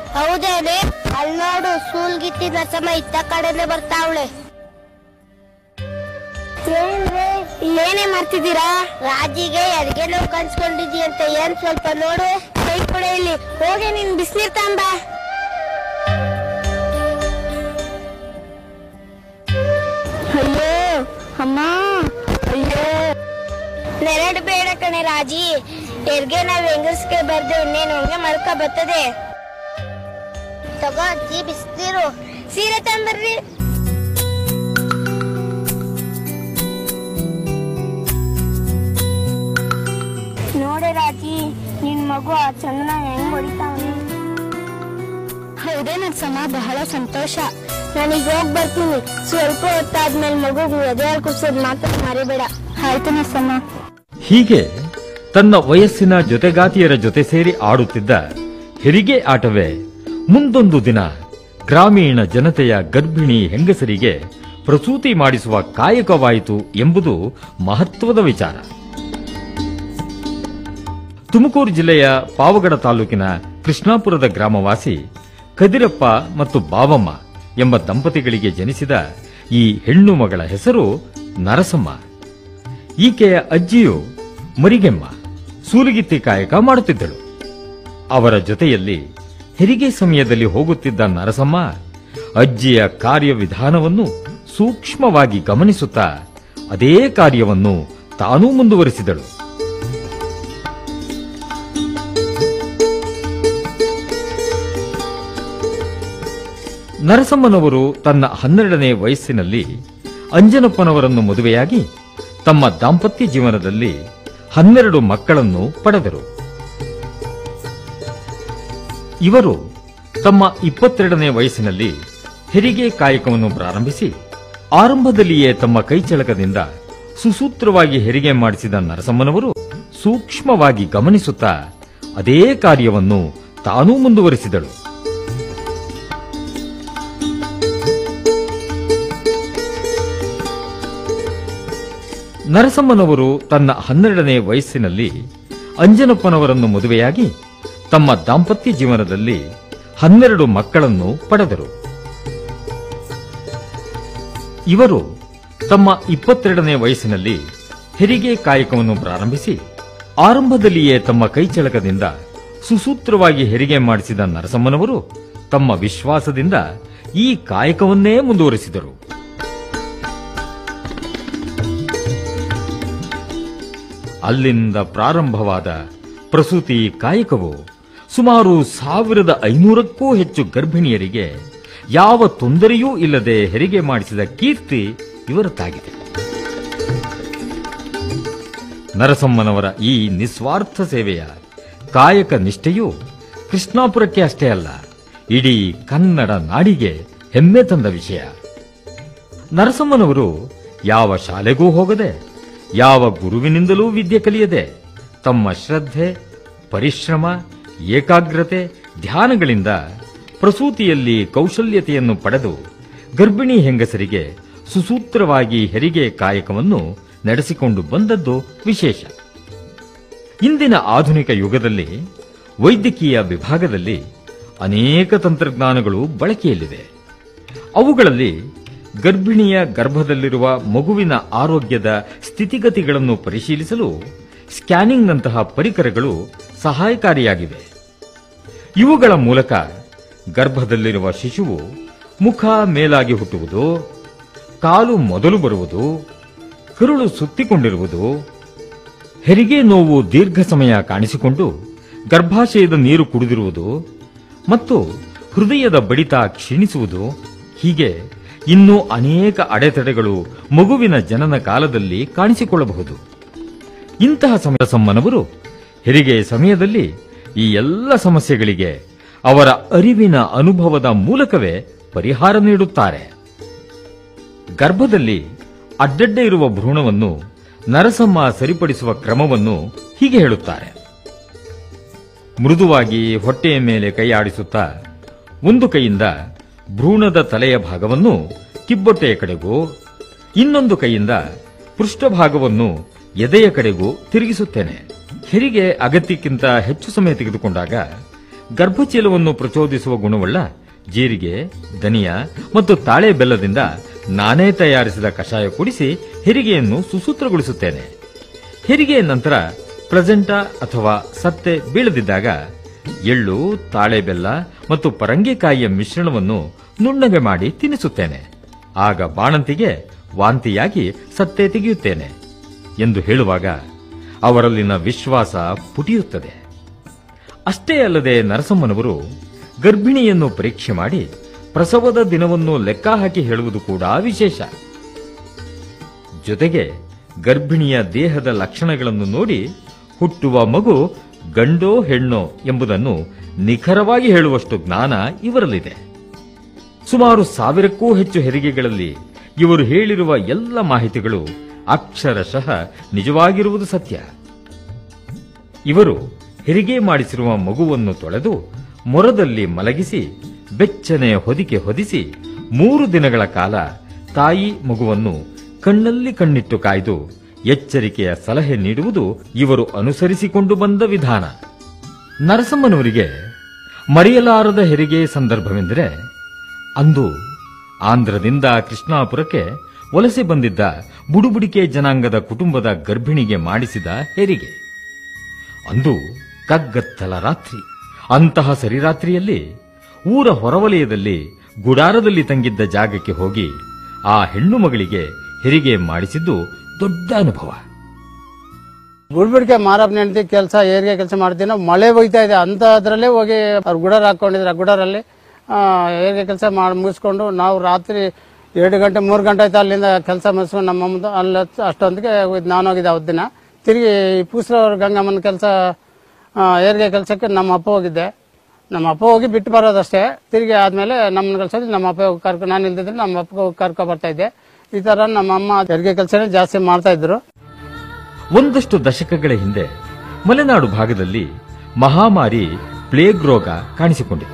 ಹೌದೇನೆ ಅಲ್ಲಿ ನೋಡು ಸೂಲ್ಗಿತ್ತಿ ನರಸಮ್ಮ ಇತ್ತ ಕಡೆನೆ ಬರ್ತಾವಳೆ ಏನೇ ಮಾಡ್ತಿದ್ದೀರಾ ರಾಜಿಗೆ ಅಡ್ಗೆ ನೋವು ಕನ್ಸ್ಕೊಂಡಿದ್ಯಂತೆ ಏನ್ ಸ್ವಲ್ಪ ನೋಡು ಕೈ ಕೊಡ ಇಲ್ಲಿ ಹೋಗಿ ನೀನ್ ಬಿಸಿನೀರ್ ತಾಂಬ ಅಯ್ಯೋ ಅಮ್ಮ ಅಯ್ಯೋ ನೆರಡು ಬೇಡ ಕಣೆ ರಾಜಿ ಎರ್ಗೆ ನಾವ್ ಹೆಂಗಸ್ಗೆ ಬರ್ದೆ ಇನ್ನೇನು ಹಂಗೆ ಮಲ್ಕ ಬರ್ತದೆ ತಗೋ ಅಜ್ಜಿ ಬಿಸ್ನೀರು ಸೀರೆ ತಂಬರ್ರಿ ನೋಡಿ ರಾಜಿ ನಿನ್ ಮಗು ಆ ಚಂದನ ಹೆಂಗ್ ಹೊಡಿತಾವನೆ ಹೌದೇ ನರ್ಸಮ್ಮ ಬಹಳ ಸಂತೋಷ ನಾನೀಗ ಹೋಗ್ ಬರ್ತೀನಿ ಸ್ವಲ್ಪ ಹೊತ್ತಾದ್ಮೇಲೆ ಮಗುಗೆ ಎದೆ ಹಾಲು ಕುಡ್ಸೋದ್ ಮಾತ್ರ ಮರಿಬೇಡ ಆಯ್ತು ನರ್ಸಮ್ಮ ಹೀಗೆ ತನ್ನ ವಯಸ್ಸಿನ ಜೊತೆಗಾತಿಯರ ಜೊತೆ ಸೇರಿ ಆಡುತ್ತಿದ್ದ ಹೆರಿಗೆ ಆಟವೇ ಮುಂದೊಂದು ದಿನ ಗ್ರಾಮೀಣ ಜನತೆಯ ಗರ್ಭಿಣಿ ಹೆಂಗಸರಿಗೆ ಪ್ರಸೂತಿ ಮಾಡಿಸುವ ಕಾಯಕವಾಯಿತು ಎಂಬುದು ಮಹತ್ವದ ವಿಚಾರ ತುಮಕೂರು ಜಿಲ್ಲೆಯ ಪಾವಗಡ ತಾಲೂಕಿನ ಕೃಷ್ಣಾಪುರದ ಗ್ರಾಮವಾಸಿ ಕದಿರಪ್ಪ ಮತ್ತು ಬಾವಮ್ಮ ಎಂಬ ದಂಪತಿಗಳಿಗೆ ಜನಿಸಿದ ಈ ಹೆಣ್ಣು ಮಗಳ ಹೆಸರು ನರಸಮ್ಮ ಈಕೆಯ ಅಜ್ಜಿಯು ಮರಿಗೆಮ್ಮ ಸೂಲಗಿತ್ತಿ ಕಾಯಕ ಮಾಡುತ್ತಿದ್ದಳು ಅವರ ಜೊತೆಯಲ್ಲಿ ಹೆರಿಗೆ ಸಮಯದಲ್ಲಿ ಹೋಗುತ್ತಿದ್ದ ನರಸಮ್ಮ ಅಜ್ಜಿಯ ಕಾರ್ಯವಿಧಾನವನ್ನು ಸೂಕ್ಷ್ಮವಾಗಿ ಗಮನಿಸುತ್ತಾ ಅದೇ ಕಾರ್ಯವನ್ನು ತಾನೂ ಮುಂದುವರಿಸಿದಳು ನರಸಮ್ಮನವರು ತನ್ನ ಹನ್ನೆರಡನೇ ವಯಸ್ಸಿನಲ್ಲಿ ಅಂಜನಪ್ಪನವರನ್ನು ಮದುವೆಯಾಗಿ ತಮ್ಮ ದಾಂಪತ್ಯ ಜೀವನದಲ್ಲಿ ಹನ್ನೆರಡು ಮಕ್ಕಳನ್ನು ಪಡೆದರು ಇವರು ತಮ್ಮ ಇಪ್ಪತ್ತೆರಡನೇ ವಯಸ್ಸಿನಲ್ಲಿ ಹೆರಿಗೆ ಕಾಯಕವನ್ನು ಪ್ರಾರಂಭಿಸಿ ಆರಂಭದಲ್ಲಿಯೇ ತಮ್ಮ ಕೈಚಳಕದಿಂದ ಸುಸೂತ್ರವಾಗಿ ಹೆರಿಗೆ ಮಾಡಿಸಿದ ನರಸಮ್ಮನವರು ಸೂಕ್ಷ್ಮವಾಗಿ ಗಮನಿಸುತ್ತಾ ಅದೇ ಕಾರ್ಯವನ್ನು ತಾನೂ ಮುಂದುವರಿಸಿದಳು ನರಸಮ್ಮನವರು ತನ್ನ ಹನ್ನೆರಡನೇ ವಯಸ್ಸಿನಲ್ಲಿ ಅಂಜನಪ್ಪನವರನ್ನು ಮದುವೆಯಾಗಿ ತಮ್ಮ ದಾಂಪತ್ಯ ಜೀವನದಲ್ಲಿ ಹನ್ನೆರಡು ಮಕ್ಕಳನ್ನು ಪಡೆದರು ಇವರು ತಮ್ಮ ಇಪ್ಪತ್ತೆರಡನೇ ವಯಸ್ಸಿನಲ್ಲಿ ಹೆರಿಗೆ ಕಾಯಕವನ್ನು ಪ್ರಾರಂಭಿಸಿ ಆರಂಭದಲ್ಲಿಯೇ ತಮ್ಮ ಕೈಚಳಕದಿಂದ ಸುಸೂತ್ರವಾಗಿ ಹೆರಿಗೆ ಮಾಡಿಸಿದ ನರಸಮ್ಮನವರು ತಮ್ಮ ವಿಶ್ವಾಸದಿಂದ ಈ ಕಾಯಕವನ್ನೇ ಮುಂದುವರಿಸಿದರು ಅಲ್ಲಿಂದ ಪ್ರಾರಂಭವಾದ ಪ್ರಸೂತಿ ಕಾಯಕವು ಸುಮಾರು ಸಾವಿರದ ಐನೂರಕ್ಕೂ ಹೆಚ್ಚು ಗರ್ಭಿಣಿಯರಿಗೆ ಯಾವ ತೊಂದರೆಯೂ ಇಲ್ಲದೆ ಹೆರಿಗೆ ಮಾಡಿಸಿದ ಕೀರ್ತಿ ಇವರದ್ದಾಗಿದೆ ನರಸಮ್ಮನವರ ಈ ನಿಸ್ವಾರ್ಥ ಸೇವೆಯ ಕಾಯಕ ನಿಷ್ಠೆಯು ಕೃಷ್ಣಾಪುರಕ್ಕೆ ಅಷ್ಟೇ ಅಲ್ಲ ಇಡೀ ಕನ್ನಡ ನಾಡಿಗೆ ಹೆಮ್ಮೆ ತಂದ ವಿಷಯ ನರಸಮ್ಮನವರು ಯಾವ ಶಾಲೆಗೂ ಹೋಗದೆ ಯಾವ ಗುರುವಿನಿಂದಲೂ ವಿದ್ಯೆ ಕಲಿಯದೆ ತಮ್ಮ ಶ್ರದ್ಧೆ ಪರಿಶ್ರಮ ಏಕಾಗ್ರತೆ ಧ್ಯಾನಗಳಿಂದ ಪ್ರಸೂತಿಯಲ್ಲಿ ಕೌಶಲ್ಯತೆಯನ್ನು ಪಡೆದು ಗರ್ಭಿಣಿ ಹೆಂಗಸರಿಗೆ ಸುಸೂತ್ರವಾಗಿ ಹೆರಿಗೆ ಕಾಯಕವನ್ನು ನಡೆಸಿಕೊಂಡು ಬಂದದ್ದು ವಿಶೇಷ ಇಂದಿನ ಆಧುನಿಕ ಯುಗದಲ್ಲಿ ವೈದ್ಯಕೀಯ ವಿಭಾಗದಲ್ಲಿ ಅನೇಕ ತಂತ್ರಜ್ಞಾನಗಳು ಬಳಕೆಯಲ್ಲಿವೆ ಅವುಗಳಲ್ಲಿ ಗರ್ಭಿಣಿಯ ಗರ್ಭದಲ್ಲಿರುವ ಮಗುವಿನ ಆರೋಗ್ಯದ ಸ್ಥಿತಿಗತಿಗಳನ್ನು ಪರಿಶೀಲಿಸಲು ಸ್ಕ್ಯಾನಿಂಗ್ನಂತಹ ಪರಿಕರಗಳು ಸಹಾಯಕಾರಿಯಾಗಿವೆ ಇವುಗಳ ಮೂಲಕ ಗರ್ಭದಲ್ಲಿರುವ ಶಿಶುವು ಮುಖ ಮೇಲಾಗಿ ಹುಟ್ಟುವುದು ಕಾಲು ಮೊದಲು ಬರುವುದು ಕರುಳು ಸುತ್ತಿಕೊಂಡಿರುವುದು ಹೆರಿಗೆ ನೋವು ದೀರ್ಘ ಸಮಯ ಕಾಣಿಸಿಕೊಂಡು ಗರ್ಭಾಶಯದ ನೀರು ಕುಡಿದಿರುವುದು ಮತ್ತು ಹೃದಯದ ಬಡಿತ ಕ್ಷೀಣಿಸುವುದು ಹೀಗೆ ಇನ್ನೂ ಅನೇಕ ಅಡೆತಡೆಗಳು ಮಗುವಿನ ಜನನ ಕಾಲದಲ್ಲಿ ಕಾಣಿಸಿಕೊಳ್ಳಬಹುದು ಇಂತಹ ಸಮಯ ಸಮ್ಮನವರು ಹೆರಿಗೆ ಸಮಯದಲ್ಲಿ ಈ ಎಲ್ಲ ಸಮಸ್ಯೆಗಳಿಗೆ ಅವರ ಅರಿವಿನ ಅನುಭವದ ಮೂಲಕವೇ ಪರಿಹಾರ ನೀಡುತ್ತಾರೆ ಗರ್ಭದಲ್ಲಿ ಅಡ್ಡಡ್ಡ ಇರುವ ಭ್ರೂಣವನ್ನು ನರಸಮ್ಮ ಸರಿಪಡಿಸುವ ಕ್ರಮವನ್ನು ಹೀಗೆ ಹೇಳುತ್ತಾರೆ ಮೃದುವಾಗಿ ಹೊಟ್ಟೆಯ ಮೇಲೆ ಕೈ ಆಡಿಸುತ್ತಾ ಒಂದು ಕೈಯಿಂದ ಭ್ರೂಣದ ತಲೆಯ ಭಾಗವನ್ನು ಕಿಬ್ಬೊಟ್ಟೆಯ ಕಡೆಗೂ ಇನ್ನೊಂದು ಕೈಯಿಂದ ಪೃಷ್ಠಭಾಗವನ್ನು ಎದೆಯ ಕಡೆಗೂ ತಿರುಗಿಸುತ್ತೇನೆ ಹೆರಿಗೆ ಅಗತ್ಯಕ್ಕಿಂತ ಹೆಚ್ಚು ಸಮಯ ತೆಗೆದುಕೊಂಡಾಗ ಗರ್ಭಚೀಲವನ್ನು ಪ್ರಚೋದಿಸುವ ಗುಣವುಳ್ಳ ಜೀರಿಗೆ ಧನಿಯಾ ಮತ್ತು ತಾಳೆ ಬೆಲ್ಲದಿಂದ ನಾನೇ ತಯಾರಿಸಿದ ಕಷಾಯ ಕುಡಿಸಿ ಹೆರಿಗೆಯನ್ನು ಸುಸೂತ್ರಗೊಳಿಸುತ್ತೇನೆ ಹೆರಿಗೆಯ ನಂತರ ಪ್ರೆಸೆಂಟ ಅಥವಾ ಸತ್ತೆ ಬೀಳದಿದ್ದಾಗ ಎಳ್ಳು ತಾಳೆ ಬೆಲ್ಲ ಮತ್ತು ಪರಂಗಿಕಾಯಿಯ ಮಿಶ್ರಣವನ್ನು ನುಣ್ಣಗೆ ಮಾಡಿ ತಿನ್ನಿಸುತ್ತೇನೆ ಆಗ ಬಾಣಂತಿಗೆ ವಾಂತಿಯಾಗಿ ಸತ್ತೆ ತೆಗೆಯುತ್ತೇನೆ ಎಂದು ಹೇಳುವಾಗ ಅವರಲ್ಲಿನ ವಿಶ್ವಾಸ ಪುಟಿಯುತ್ತದೆ ಅಷ್ಟೇ ಅಲ್ಲದೆ ನರಸಮ್ಮನವರು ಗರ್ಭಿಣಿಯನ್ನು ಪರೀಕ್ಷೆ ಮಾಡಿ ಪ್ರಸವದ ದಿನವನ್ನು ಲೆಕ್ಕ ಹಾಕಿ ಹೇಳುವುದು ಕೂಡ ವಿಶೇಷ ಜೊತೆಗೆ ಗರ್ಭಿಣಿಯ ದೇಹದ ಲಕ್ಷಣಗಳನ್ನು ನೋಡಿ ಹುಟ್ಟುವ ಮಗು ಗಂಡೋ ಹೆಣ್ಣೋ ಎಂಬುದನ್ನು ನಿಖರವಾಗಿ ಹೇಳುವಷ್ಟು ಜ್ಞಾನ ಇವರಲ್ಲಿದೆ ಸುಮಾರು ಸಾವಿರಕ್ಕೂ ಹೆಚ್ಚು ಹೆರಿಗೆಗಳಲ್ಲಿ ಇವರು ಹೇಳಿರುವ ಎಲ್ಲ ಮಾಹಿತಿಗಳು ಅಕ್ಷರಶಃ ನಿಜವಾಗಿರುವುದು ಸತ್ಯ ಇವರು ಹೆರಿಗೆ ಮಾಡಿಸಿರುವ ಮಗುವನ್ನು ತೊಳೆದು ಮೊರದಲ್ಲಿ ಮಲಗಿಸಿ ಬೆಚ್ಚನೆ ಹೊದಿಕೆ ಹೊದಿಸಿ ಮೂರು ದಿನಗಳ ಕಾಲ ತಾಯಿ ಮಗುವನ್ನು ಕಣ್ಣಲ್ಲಿ ಕಣ್ಣಿಟ್ಟು ಕಾಯ್ದು ಎಚ್ಚರಿಕೆಯ ಸಲಹೆ ನೀಡುವುದು ಇವರು ಅನುಸರಿಸಿಕೊಂಡು ಬಂದ ವಿಧಾನ ನರಸಮ್ಮನವರಿಗೆ ಮರೆಯಲಾರದ ಹೆರಿಗೆ ಸಂದರ್ಭವೆಂದರೆ ಅಂದು ಆಂಧ್ರದಿಂದ ಕೃಷ್ಣಾಪುರಕ್ಕೆ ವಲಸೆ ಬಂದಿದ್ದ ಬುಡುಬುಡಿಕೆ ಜನಾಂಗದ ಕುಟುಂಬದ ಗರ್ಭಿಣಿಗೆ ಮಾಡಿಸಿದ ಹೆರಿಗೆ ಅಂದು ಕಗ್ಗತ್ತಲ ರಾತ್ರಿ ಅಂತಹ ಸರಿರಾತ್ರಿಯಲ್ಲಿ ಊರ ಹೊರವಲಯದಲ್ಲಿ ಗುಡಾರದಲ್ಲಿ ತಂಗಿದ್ದ ಜಾಗಕ್ಕೆ ಹೋಗಿ ಆ ಹೆಣ್ಣು ಮಗಳಿಗೆ ಹೆರಿಗೆ ಮಾಡಿಸಿದ್ದು ದೊಡ್ಡ ಅನುಭವ ಬುಡ್ಬಿಡ್ಕೆ ಮಾರಪ್ಪ ಹೆಂಡತಿ ಕೆಲಸ ಏರಿಗೆ ಕೆಲಸ ಮಾಡ್ತೀವಿ ನಾವು ಮಳೆ ಹೋಯ್ತಾ ಇದೆ ಅಂತ ಅದ್ರಲ್ಲೇ ಹೋಗಿ ಅವ್ರು ಗುಡಾರ ಹಾಕೊಂಡಿದ್ರೆ ಆ ಗುಡಾರಲ್ಲಿ ಆ, ಏರಿಗೆ ಕೆಲಸ ಮಾಡಿ ಮುಗಿಸ್ಕೊಂಡು ನಾವು ರಾತ್ರಿ ಎರಡು ಗಂಟೆ ಮೂರು ಗಂಟೆ ಆಯ್ತು ಅಲ್ಲಿಂದ ಕೆಲಸ ಮುಗಿಸ್ಕೊಂಡು ನಮ್ಮ ಅಮ್ಮದು ಅಲ್ಲಿ ಹತ್ತು- ಅಷ್ಟೊಂದಿಗೆ ಹೋಗಿದ್ದು ನಾನು ಹೋಗಿದ್ದೆ ಅವತ್ತು ದಿನ ತಿರುಗಿ ಪೂಸ್ರವ್ರ ಗಂಗಮ್ಮನ ಕೆಲಸ ಏರಿಗೆ ಕೆಲಸಕ್ಕೆ ನಮ್ಮ ಅಪ್ಪ ಹೋಗಿದ್ದೆ ನಮ್ಮ ಅಪ್ಪ ಹೋಗಿ ಬಿಟ್ಟು ಬರೋದಷ್ಟೇ ತಿರುಗಿ ಆದ್ಮೇಲೆ ನಮ್ಮನ್ನ ಕಳ್ಸೋದು ನಮ್ಮ ಅಪ್ಪ ಹೋಗಿ ಕರ್ಕೊ ನಾನು ಇಲ್ದಿದ್ರೆ ನಮ್ಮ ಅಪ್ಪ ಹೋಗಿ ಕರ್ಕೊ ಬರ್ತಾ ಇದ್ದೆ ಈ ತರ ನಮ್ಮ ಅಮ್ಮ ಹೆರಿಗೆ ಕೆಲಸನೇ ಜಾಸ್ತಿ ಮಾಡ್ತಾ ಇದ್ರು ಒಂದಷ್ಟು ದಶಕಗಳ ಹಿಂದೆ ಮಲೆನಾಡು ಭಾಗದಲ್ಲಿ ಮಹಾಮಾರಿ ಪ್ಲೇಗ್ ರೋಗ ಕಾಣಿಸಿಕೊಂಡಿತ್ತು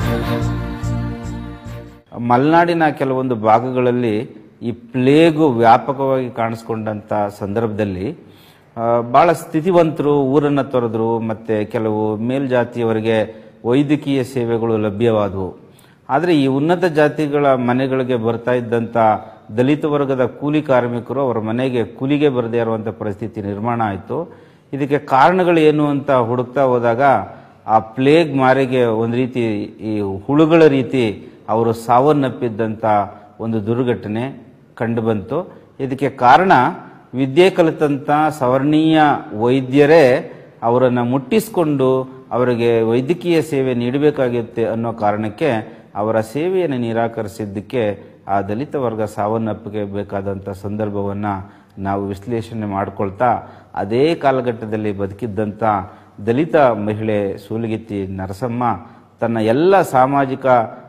ಮಲೆನಾಡಿನ ಕೆಲವೊಂದು ಭಾಗಗಳಲ್ಲಿ ಈ ಪ್ಲೇಗು ವ್ಯಾಪಕವಾಗಿ ಕಾಣಿಸ್ಕೊಂಡಂತ ಸಂದರ್ಭದಲ್ಲಿ ಆ, ಬಹಳ ಸ್ಥಿತಿವಂತರು ಊರನ್ನ ತೊರೆದ್ರು ಮತ್ತೆ ಕೆಲವು ಮೇಲ್ಜಾತಿಯವರಿಗೆ ವೈದ್ಯಕೀಯ ಸೇವೆಗಳು ಲಭ್ಯವಾದವು ಆದರೆ ಈ ಉನ್ನತ ಜಾತಿಗಳ ಮನೆಗಳಿಗೆ ಬರ್ತಾ ಇದ್ದಂತ ದಲಿತ ವರ್ಗದ ಕೂಲಿ ಕಾರ್ಮಿಕರು ಅವರ ಮನೆಗೆ ಕೂಲಿಗೆ ಬರದೇ ಇರುವಂತ ಪರಿಸ್ಥಿತಿ ನಿರ್ಮಾಣ ಆಯಿತು ಇದಕ್ಕೆ ಕಾರಣಗಳು ಏನು ಅಂತ ಹುಡುಕ್ತಾ ಹೋದಾಗ ಆ ಪ್ಲೇಗ್ ಮಾರಿಗೆ ಒಂದು ರೀತಿ ಈ ಹುಳುಗಳ ರೀತಿ ಅವರು ಸಾವನ್ನಪ್ಪಿದ್ದಂಥ ಒಂದು ದುರ್ಘಟನೆ ಕಂಡುಬಂತು ಇದಕ್ಕೆ ಕಾರಣ ವಿದ್ಯೆ ಕಲಿತಂಥ ಸವರ್ಣೀಯ ವೈದ್ಯರೇ ಅವರನ್ನು ಮುಟ್ಟಿಸಿಕೊಂಡು ಅವರಿಗೆ ವೈದ್ಯಕೀಯ ಸೇವೆ ನೀಡಬೇಕಾಗಿತ್ತೆ ಅನ್ನೋ ಕಾರಣಕ್ಕೆ ಅವರ ಸೇವೆಯನ್ನು ನಿರಾಕರಿಸಿದ್ದಕ್ಕೆ ಆ ದಲಿತ ವರ್ಗ ಸಾವನ್ನಪ್ಪಿಗೆ ಬೇಕಾದಂಥ ಸಂದರ್ಭವನ್ನು ನಾವು ವಿಶ್ಲೇಷಣೆ ಮಾಡ್ಕೊಳ್ತಾ ಅದೇ ಕಾಲಘಟ್ಟದಲ್ಲಿ ಬದುಕಿದ್ದಂಥ ದಲಿತ ಮಹಿಳೆ ಸೂಲಗಿತ್ತಿ ನರಸಮ್ಮ ತನ್ನ ಎಲ್ಲ ಸಾಮಾಜಿಕ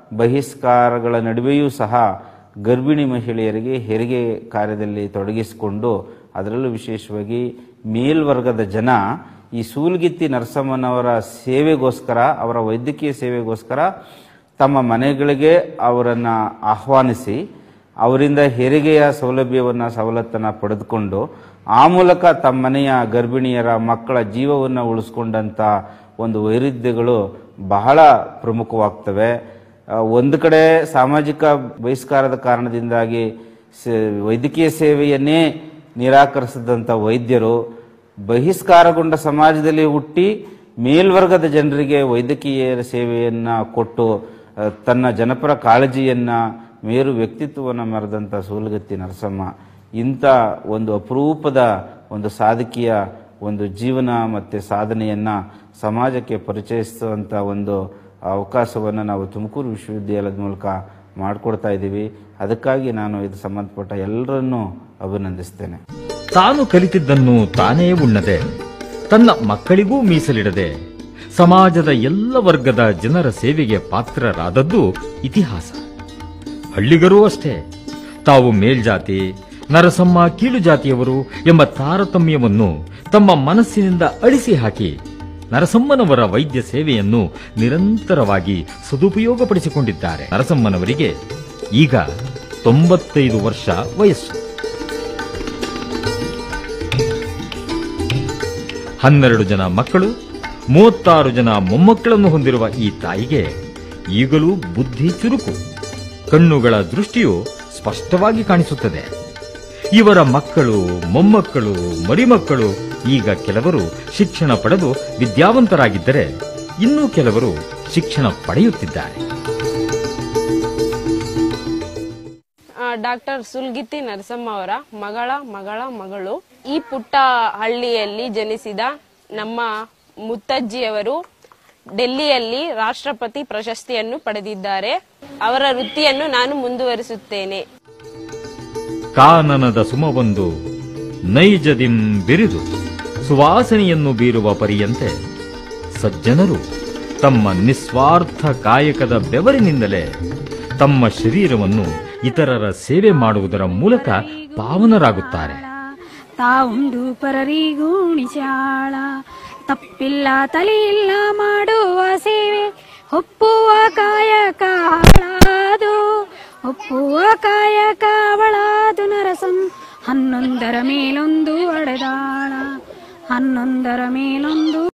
ಬಹಿಷ್ಕಾರಗಳ ನಡುವೆಯೂ ಸಹ ಗರ್ಭಿಣಿ ಮಹಿಳೆಯರಿಗೆ ಹೆರಿಗೆ ಕಾರ್ಯದಲ್ಲಿ ತೊಡಗಿಸಿಕೊಂಡು ಅದರಲ್ಲೂ ವಿಶೇಷವಾಗಿ ಮೇಲ್ವರ್ಗದ ಜನ ಈ ಸೂಲ್ಗಿತ್ತಿ ನರಸಮ್ಮನವರ ಸೇವೆಗೋಸ್ಕರ ಅವರ ವೈದ್ಯಕೀಯ ಸೇವೆಗೋಸ್ಕರ ತಮ್ಮ ಮನೆಗಳಿಗೆ ಅವರನ್ನು ಆಹ್ವಾನಿಸಿ ಅವರಿಂದ ಹೆರಿಗೆಯ ಸೌಲಭ್ಯವನ್ನು ಸವಲತ್ತನ್ನು ಪಡೆದುಕೊಂಡು ಆ ಮೂಲಕ ತಮ್ಮ ಮನೆಯ ಗರ್ಭಿಣಿಯರ ಮಕ್ಕಳ ಜೀವವನ್ನು ಉಳಿಸ್ಕೊಂಡಂಥ ಒಂದು ವೈರುಧ್ಯಗಳು ಬಹಳ ಪ್ರಮುಖವಾಗ್ತವೆ ಆ, ಒಂದು ಕಡೆ ಸಾಮಾಜಿಕ ಬಹಿಷ್ಕಾರದ ಕಾರಣದಿಂದಾಗಿ ಸ- ವೈದ್ಯಕೀಯ ಸೇವೆಯನ್ನೇ ನಿರಾಕರಿಸಿದಂಥ ವೈದ್ಯರು ಬಹಿಷ್ಕಾರಗೊಂಡ ಸಮಾಜದಲ್ಲಿ ಹುಟ್ಟಿ ಮೇಲ್ವರ್ಗದ ಜನರಿಗೆ ವೈದ್ಯಕೀಯ ಸೇವೆಯನ್ನ ಕೊಟ್ಟು ಆ, ತನ್ನ ಜನಪರ ಕಾಳಜಿಯನ್ನ ಮೇರು ವ್ಯಕ್ತಿತ್ವವನ್ನು ಮೆರೆದಂಥ ಸೂಲಗತ್ತಿ ನರಸಮ್ಮ ಇಂಥ ಒಂದು ಅಪರೂಪದ ಒಂದು ಸಾಧಕೀಯ ಒಂದು ಜೀವನ ಮತ್ತೆ ಸಾಧನೆಯನ್ನ ಸಮಾಜಕ್ಕೆ ಪರಿಚಯಿಸುವಂತ ಒಂದು ಅವಕಾಶವನ್ನು ನಾವು ತುಮಕೂರು ವಿಶ್ವವಿದ್ಯಾಲಯದ ಮೂಲಕ ಮಾಡಿಕೊಡ್ತಾ ಇದ್ದೀವಿ ಅದಕ್ಕಾಗಿ ನಾನು ಇದು ಸಂಬಂಧಪಟ್ಟ ಎಲ್ಲರನ್ನೂ ಅಭಿನಂದಿಸ್ತೇನೆ ತಾನು ಕಲಿತಿದ್ದನ್ನು ತಾನೇ ಉಣ್ಣದೆ ತನ್ನ ಮಕ್ಕಳಿಗೂ ಮೀಸಲಿಡದೆ ಸಮಾಜದ ಎಲ್ಲ ವರ್ಗದ ಜನರ ಸೇವೆಗೆ ಪಾತ್ರರಾದದ್ದು ಇತಿಹಾಸ ಹಳ್ಳಿಗರೂ ಅಷ್ಟೇ ತಾವು ಮೇಲ್ಜಾತಿ ನರಸಮ್ಮ ಕೀಳು ಜಾತಿಯವರು ಎಂಬ ತಾರತಮ್ಯವನ್ನು ತಮ್ಮ ಮನಸ್ಸಿನಿಂದ ಅಳಿಸಿ ಹಾಕಿ ನರಸಮ್ಮನವರ ವೈದ್ಯ ಸೇವೆಯನ್ನು ನಿರಂತರವಾಗಿ ಸದುಪಯೋಗಪಡಿಸಿಕೊಂಡಿದ್ದಾರೆ ನರಸಮ್ಮನವರಿಗೆ ಈಗ ತೊಂಬತ್ತೈದು ವರ್ಷ ವಯಸ್ಸು ಹನ್ನೆರಡು ಜನ ಮಕ್ಕಳು ಮೂವತ್ತಾರು ಜನ ಮೊಮ್ಮಕ್ಕಳನ್ನು ಹೊಂದಿರುವ ಈ ತಾಯಿಗೆ ಈಗಲೂ ಬುದ್ಧಿ ಚುರುಕು ಕಣ್ಣುಗಳ ದೃಷ್ಟಿಯು ಸ್ಪಷ್ಟವಾಗಿ ಕಾಣಿಸುತ್ತದೆ ಇವರ ಮಕ್ಕಳು ಮೊಮ್ಮಕ್ಕಳು ಮರಿಮಕ್ಕಳು ಈಗ ಕೆಲವರು ಶಿಕ್ಷಣ ಪಡೆದು ವಿದ್ಯಾವಂತರಾಗಿದ್ದರೆ ಇನ್ನೂ ಕೆಲವರು ಶಿಕ್ಷಣ ಪಡೆಯುತ್ತಿದ್ದಾರೆ ಡಾಕ್ಟರ್ ಸುಲ್ಗಿತ್ತಿ ನರಸಮ್ಮ ಅವರ ಮಗಳ ಮಗಳ ಮಗಳು ಈ ಪುಟ್ಟ ಹಳ್ಳಿಯಲ್ಲಿ ಜನಿಸಿದ ನಮ್ಮ ಮುತ್ತಜ್ಜಿಯವರು ಡೆಲ್ಲಿಯಲ್ಲಿ ರಾಷ್ಟ್ರಪತಿ ಪ್ರಶಸ್ತಿಯನ್ನು ಪಡೆದಿದ್ದಾರೆ ಅವರ ವೃತ್ತಿಯನ್ನು ನಾನು ಮುಂದುವರಿಸುತ್ತೇನೆ ಕಾನನದ ಸುಮವೊಂದು ನೈಜದಿಂ ಬಿರಿದು ಸುವಾಸನೆಯನ್ನು ಬೀರುವ ಪರಿಯಂತೆ ಸಜ್ಜನರು ತಮ್ಮ ನಿಸ್ವಾರ್ಥ ಕಾಯಕದ ಬೆವರಿನಿಂದಲೇ ತಮ್ಮ ಶರೀರವನ್ನು ಇತರರ ಸೇವೆ ಮಾಡುವುದರ ಮೂಲಕ ಪಾವನರಾಗುತ್ತಾರೆ ತಾವುಂಡು ಪರರಿಗೂಣಿಚಾಳ ತಪ್ಪಿಲ್ಲ ತಲೆಯಿಲ್ಲ ಮಾಡುವ ಸೇವೆ ಒಪ್ಪುವ ಕಾಯಕ ಅವಳಾದು ಒಪ್ಪುವ ಕಾಯಕ ಅವಳಾದು ನರಸಂ ಹನ್ನೊಂದರ ಮೇಲೊಂದು ಅಡೆದಾಳ ಹನ್ನೊಂದರ ಮೇಲೊಂದು